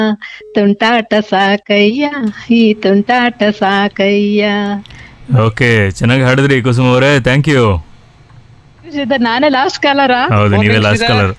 ತುಂಟಾಟ ಸಾಕಯ್ಯ ಈ ತುಂಟಾಟ ಸಾಕಯ್ಯ ಓಕೆ ಚೆನ್ನಾಗಿ ಹಾಡಿದ್ರಿ ಕುಸುಮ ಅವರೇ ಥ್ಯಾಂಕ್ ಯು ಇದು ನಾನೇ ಲಾಸ್ಟ್ ಕಾಲರ ಹೌದು ನೀವೇ last caller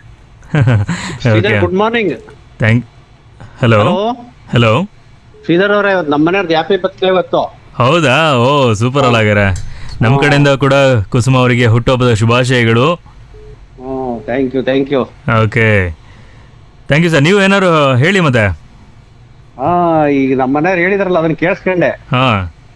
okay good morning thank hello hello hello Sridhar ಅವರೇ ನಮ್ಮ ಮನೆಯವ್ರದ್ದು ಹ್ಯಾಪಿ ಬರ್ತ್ಡೇ ಇವತ್ತು ಹೌದಾ ಓ ಸೂಪರ್ ಅಲ್ಲಾಗಾರೆ ನಮ್ಮ ಕಡೆಯಿಂದ ಕೂಡ ಕುಸುಮ ಅವರಿಗೆ ಹುಟ್ಟುಹಬ್ಬದ ಶುಭಾಶಯಗಳು ಹ್ಞೂ thank you thank you okay thank you sir ನೀವು ಏನಾದ್ರು ಹೇಳಿ ಮತ್ತೆ ಹಾ ಈಗ ನಮ್ಮ ಮನೆಯವ್ರು ಹೇಳಿದ್ರಲ್ಲ ಅದನ್ನ ಕೇಳಿಸ್ಕೊಂಡೆ ಹಾಂ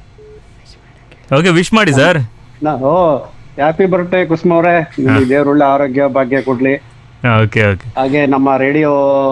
ಓಕೆ ವಿಶ್ ಮಾಡಿ ಸರ್ ನಾ ಓ ಹ್ಯಾಪಿ ಬರ್ತ್ಡೇ ಕುಸುಮ ಅವರೇ ನಿಮಗೆ ದೇವ್ರ ಒಳ್ಳೆ ಆರೋಗ್ಯ ಭಾಗ್ಯ ಕೊಡ್ಲಿ ಓಕೆ ಓಕೆ ಹಾಗೆ ನಮ್ಮ ರೇಡಿಯೋ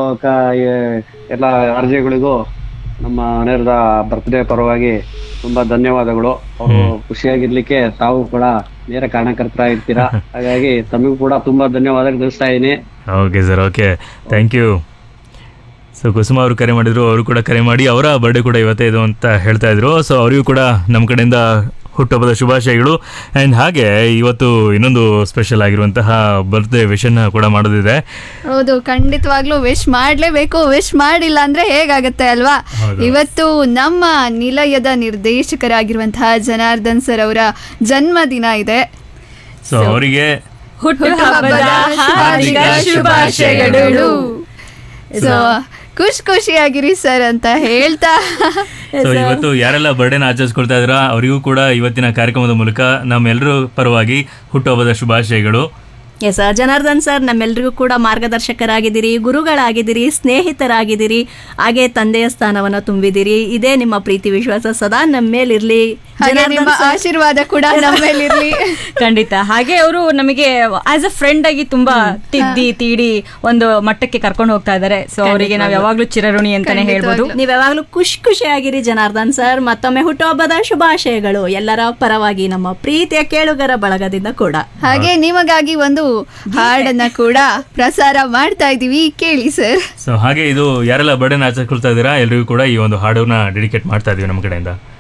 ಎಲ್ಲ ಅರ್ಜಿಗಳಿಗೂ ನಮ್ಮ ಮನೆಯವ್ರದ ಬರ್ತ್ಡೇ ಪರವಾಗಿ ತುಂಬಾ ಧನ್ಯವಾದಗಳು ಅವರು ಖುಷಿಯಾಗಿರ್ಲಿಕ್ಕೆ ತಾವು ಕೂಡ ನೇರ ಕಾರಣಕರ್ತರ ಇರ್ತೀರಾ ಹಾಗಾಗಿ ತಮಗೂ ಕೂಡ ತುಂಬಾ ಧನ್ಯವಾದ ತಿಳಿಸ್ತಾ ಇದೀನಿ okay sir okay thank you so Kusuma ಅವರು ಕರೆ ಮಾಡಿದ್ರು ಅವರು ಕೂಡ ಕರೆ ಮಾಡಿ ಅವರ ಬರ್ಡೇ ಕೂಡ ಇವತ್ತೇ ಇದು ಅಂತ ಹೇಳ್ತಾ ಇದ್ರು ಸೊ ಅವರಿಗೂ ಕೂಡ ನಮ್ಮ ಕಡೆಯಿಂದ ಹುಟ್ಟುಹಬ್ಬದ ಶುಭಾಶಯಗಳು ಆ್ಯಂಡ್ ಹಾಗೆ ಇವತ್ತು ಇನ್ನೊಂದು ಸ್ಪೆಷಲ್ ಆಗಿರುವಂತಹ ಬರ್ತ್ಡೇ ವಿಷನ್ನ ಕೂಡ ಮಾಡೋದಿದೆ ಹೌದು ಖಂಡಿತವಾಗ್ಲೂ ವಿಶ್ ಮಾಡ್ಲೇಬೇಕು ವಿಶ್ ಮಾಡಿಲ್ಲ ಅಂದ್ರೆ ಹೇಗಾಗತ್ತೆ ಅಲ್ವಾ ಹೌದು. ಇವತ್ತು ನಮ್ಮ ನಿಲಯದ ನಿರ್ದೇಶಕರಾಗಿರುವಂತಹ ಜನಾರ್ದನ್ ಸರ್ ಅವರ ಜನ್ಮದಿನ ಇದೆ ಸೊ ಅವರಿಗೆ ಹುಟ್ಟುಹಬ್ಬದ ಹಾರ್ದಿಕ ಶುಭಾಶಯಗಳು ಸೊ ಖುಷಿ ಖುಷಿಯಾಗಿರಿ ಸರ್ ಅಂತ ಹೇಳ್ತಾ ಸೊ ಇವತ್ತು ಯಾರೆಲ್ಲ ಬರ್ಡೇನ ಆಚರಿಸ್ಕೊಳ್ತಾ ಇದ್ರ ಅವರಿಗೂ ಕೂಡ ಇವತ್ತಿನ ಕಾರ್ಯಕ್ರಮದ ಮೂಲಕ ನಮ್ಮೆಲ್ಲರೂ ಪರವಾಗಿ ಹುಟ್ಟುಹಬ್ಬದ ಶುಭಾಶಯಗಳು ಎಸ್ ಜನಾರ್ದನ್ ಸರ್ ನಮ್ಮೆಲ್ರಿಗೂ ಕೂಡ ಮಾರ್ಗದರ್ಶಕರಾಗಿದ್ದೀರಿ ಗುರುಗಳಾಗಿದ್ದೀರಿ ಸ್ನೇಹಿತರಾಗಿದ್ದೀರಿ ಹಾಗೆ ತಂದೆಯ ಸ್ಥಾನವನ್ನ ತುಂಬಿದಿರಿ ಇದೇ ನಿಮ್ಮ ಪ್ರೀತಿ ವಿಶ್ವಾಸ ಸದಾ ನಮ್ಮ ಮೇಲಿರ್ಲಿ ಹಾಗೆ ಜನಾರ್ದನ್ ನಿಮ್ಮ sir- ಆಶೀರ್ವಾದ ಕೂಡ ನಮ್ಮೇಲಿರ್ಲಿ ಖಂಡಿತ ಹಾಗೆ ಅವರು ನಮಗೆ ಆಸ್ ಅ ಫ್ರೆಂಡ್ ಆಗಿ ತುಂಬಾ ತಿದ್ದಿ ತೀಡಿ ಒಂದು ಮಟ್ಟಕ್ಕೆ ಕರ್ಕೊಂಡು ಹೋಗ್ತಾ ಇದ್ದಾರೆ ಸೊ ಅವರಿಗೆ ನಾವು ಯಾವಾಗ್ಲೂ ಚಿರಋಣಿ ಅಂತಾನೆ ಹೇಳ್ಬೋದು ನೀವ್ ಯಾವಾಗ್ಲೂ ಖುಷಿ ಖುಷಿಯಾಗಿರಿ ಜನಾರ್ದನ್ ಸರ್ ಮತ್ತೊಮ್ಮೆ ಹುಟ್ಟುಹಬ್ಬದ ಶುಭಾಶಯಗಳು ಎಲ್ಲರ ಪರವಾಗಿ ನಮ್ಮ ಪ್ರೀತಿಯ ಕೇಳುಗರ ಬಳಗದಿಂದ ಕೂಡ ಹಾಗೆ ನಿಮಗಾಗಿ ಒಂದು ಹಾಡನ್ನ ಕೂಡ ಪ್ರಸಾರ ಮಾಡ್ತಾ ಇದೀವಿ ಕೇಳಿ ಸರ್ ಸೊ ಹಾಗೆ ಇದು ಯಾರೆಲ್ಲ ಬರ್ಡೇನ ಆಚರಿಸ್ಕೊಳ್ತಾ ಇದ್ದೀರಾ ಎಲ್ರಿಗೂ ಕೂಡ ಈ ಒಂದು ಹಾಡನ್ನ ಡೆಡಿಕೇಟ್ ಮಾಡ್ತಾ ಇದೀವಿ ನಮ್ಮ ಕಡೆಯಿಂದ